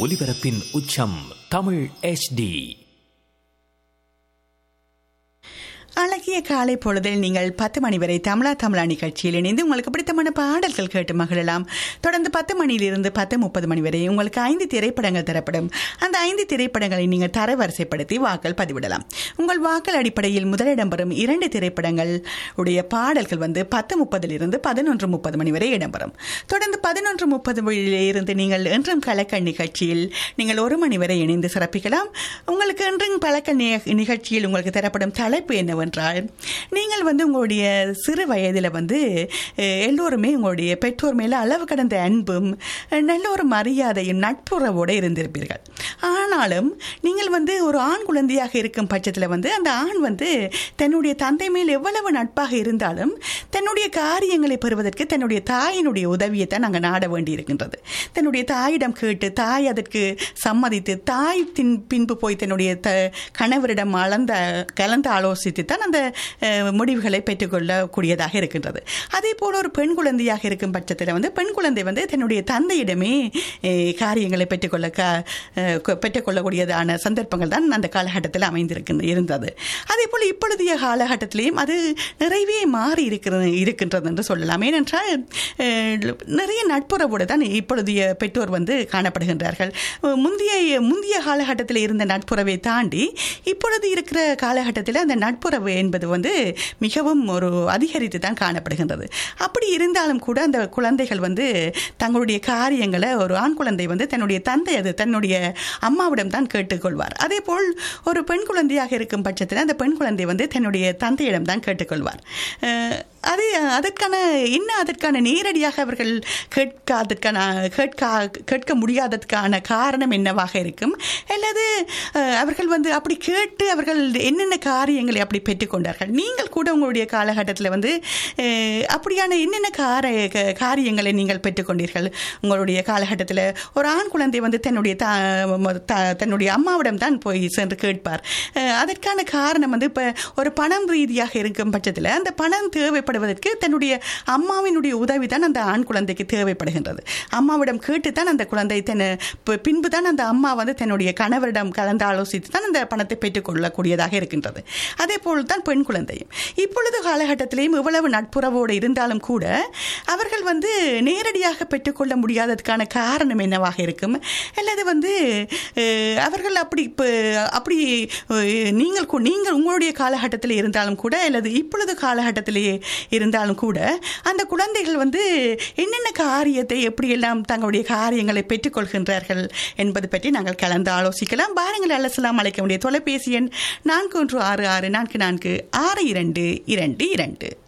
ஒலிபரப்பின் உச்சம் தமிழ் HD அழகிய காலை பொழுதில் நீங்கள் பத்து மணி வரை தமிழா தமிழா நிகழ்ச்சியில் இணைந்து உங்களுக்கு பிடித்தமான பாடல்கள் கேட்டு மகிழலாம் தொடர்ந்து பத்து மணியிலிருந்து பத்து முப்பது மணி வரை உங்களுக்கு ஐந்து திரைப்படங்கள் தரப்படும் அந்த ஐந்து திரைப்படங்களை நீங்கள் தரவரிசைப்படுத்தி வாக்கள் பதிவிடலாம் உங்கள் வாக்கள் அடிப்படையில் முதலிடம் பெறும் இரண்டு திரைப்படங்கள் உடைய பாடல்கள் வந்து பத்து முப்பதிலிருந்து பதினொன்று முப்பது மணி வரை இடம்பெறும் தொடர்ந்து பதினொன்று முப்பது இருந்து நீங்கள் என்றும் கலக்கல் நிகழ்ச்சியில் நீங்கள் ஒரு மணி வரை இணைந்து சிறப்பிக்கலாம் உங்களுக்கு என்றும் கலக்கல் நி- நிகழ்ச்சியில் உங்களுக்கு தரப்படும் தலைப்பு என்னவென்றால் நீங்கள் வந்து உங்களுடைய சிறு வயதில் வந்து அஹ், எல்லோருமே உங்களுடைய பெற்றோர் மேலே அளவு கடந்த அன்பும் அஹ், நல்ல ஒரு மரியாதையும் நட்புறவோடு இருந்திருப்பீர்கள் ஆனாலும் நீங்கள் வந்து ஒரு ஆண் குழந்தையாக இருக்கும் பட்சத்தில் வந்து அந்த ஆண் வந்து தன்னுடைய தந்தை மேல் எவ்வளவு நட்பாக இருந்தாலும் தன்னுடைய காரியங்களை பெறுவதற்கு தன்னுடைய தாயினுடைய உதவியை தான் நாங்கள் நாட வேண்டி இருக்கின்றது தன்னுடைய தாயிடம் கேட்டு தாய் அதற்கு சம்மதித்து தாய் தின் பின்பு போய் தன்னுடைய த கணவரிடம் அளந்த கலந்து ஆலோசித்து தான் அந்த அஹ், முடிவுகளை பெற்றுக்கொள்ளக்கூடியதாக இருக்கின்றது அதே போல் ஒரு பெண் குழந்தையாக இருக்கும் பட்சத்தில் வந்து பெண் குழந்தை வந்து தன்னுடைய தந்தையிடமே அஹ், காரியங்களை பெற்றுக்கொள்ள க அஹ், கொ- பெற்றுக்கொள்ளக்கூடியதான சந்தர்ப்பங்கள் தான் அந்த காலகட்டத்தில் அமைந்திருக்கின்ற இருந்தது அதே போல் இப்பொழுதைய காலகட்டத்திலேயும் அது நிறையவே மாறி இருக்கிறது இருக்கின்றது என்று சொல்லலாம் ஏனென்றால் அஹ், நிறைய நட்புறவோடு தான் இப்பொழுதைய பெற்றோர் வந்து காணப்படுகின்றார்கள் அஹ், முந்தைய முந்தைய காலகட்டத்தில் இருந்த நட்புறவை தாண்டி இப்பொழுது இருக்கிற காலகட்டத்தில் அந்த நட்புறவு என்பது வந்து மிகவும் ஒரு அதிகரித்து தான் காணப்படுகின்றது அப்படி இருந்தாலும் கூட அந்த குழந்தைகள் வந்து தங்களுடைய காரியங்களை ஒரு ஆண் குழந்தை வந்து தன்னுடைய தந்தை அது தன்னுடைய அம்மாவிடம் தான் கேட்டுக்கொள்வார் அதே போல் ஒரு பெண் குழந்தையாக இருக்கும் பட்சத்தில் அந்த பெண் குழந்தை வந்து தன்னுடைய தந்தையிடம் தான் கேட்டுக்கொள்வார் அஹ், அது அதற்கான என்ன அதற்கான நேரடியாக அவர்கள் கேட்காதற்கான கேட்கா கேட்க முடியாததுக்கான காரணம் என்னவாக இருக்கும் அல்லது அஹ், அவர்கள் வந்து அப்படி கேட்டு அவர்கள் என்னென்ன காரியங்களை அப்படி பெற்றுக்கொண்டார்கள் நீங்கள் கூட உங்களுடைய காலகட்டத்தில் வந்து அஹ், அப்படியான என்னென்ன கார க- காரியங்களை நீங்கள் பெற்றுக்கொண்டீர்கள் உங்களுடைய காலகட்டத்தில் ஒரு ஆண் குழந்தை வந்து தன்னுடைய த ம- த- தன்னுடைய அம்மாவிடம் தான் போய் சென்று கேட்பார் அஹ், அதற்கான காரணம் வந்து இப்போ ஒரு பணம் ரீதியாக இருக்கும் பட்சத்தில் அந்த பணம் தேவைப்படுவதற்கு தன்னுடைய அம்மாவினுடைய உதவி தான் அந்த ஆண் குழந்தைக்கு தேவைப்படுகின்றது அம்மாவிடம் கேட்டு தான் அந்த குழந்தை தன் பி- பின்பு தான் அந்த அம்மா வந்து தன்னுடைய கணவரிடம் கலந்து ஆலோசித்து தான் அந்த பணத்தை பெற்றுக்கொள்ளக்கூடியதாக இருக்கின்றது அதே போல் தான் பெண் குழந்தையும் இப்பொழுது காலகட்டத்திலேயும் இவ்வளவு நட்புறவோடு இருந்தாலும் கூட அவர்கள் வந்து நேரடியாக பெற்றுக்கொள்ள முடியாததுக்கான காரணம் என்னவாக இருக்கும் அல்லது வந்து அஹ், அவர்கள் அப்படி இப்போ அப்படி அஹ், நீங்கள் கு- நீங்கள் உங்களுடைய காலகட்டத்தில் இருந்தாலும் கூட அல்லது இப்பொழுது காலகட்டத்திலேயே இருந்தாலும் கூட அந்த குழந்தைகள் வந்து என்னென்ன காரியத்தை எப்படியெல்லாம் தங்களுடைய காரியங்களை பெற்றுக்கொள்கின்றார்கள் என்பது பற்றி நாங்கள் கலந்து ஆலோசிக்கலாம் பாருங்கள் அலசலாம் அழைக்க வேண்டிய தொலைபேசி எண் நான்கு ஒன்று ஆறு ஆறு நான்கு நான்கு ஆறு இரண்டு இரண்டு இரண்டு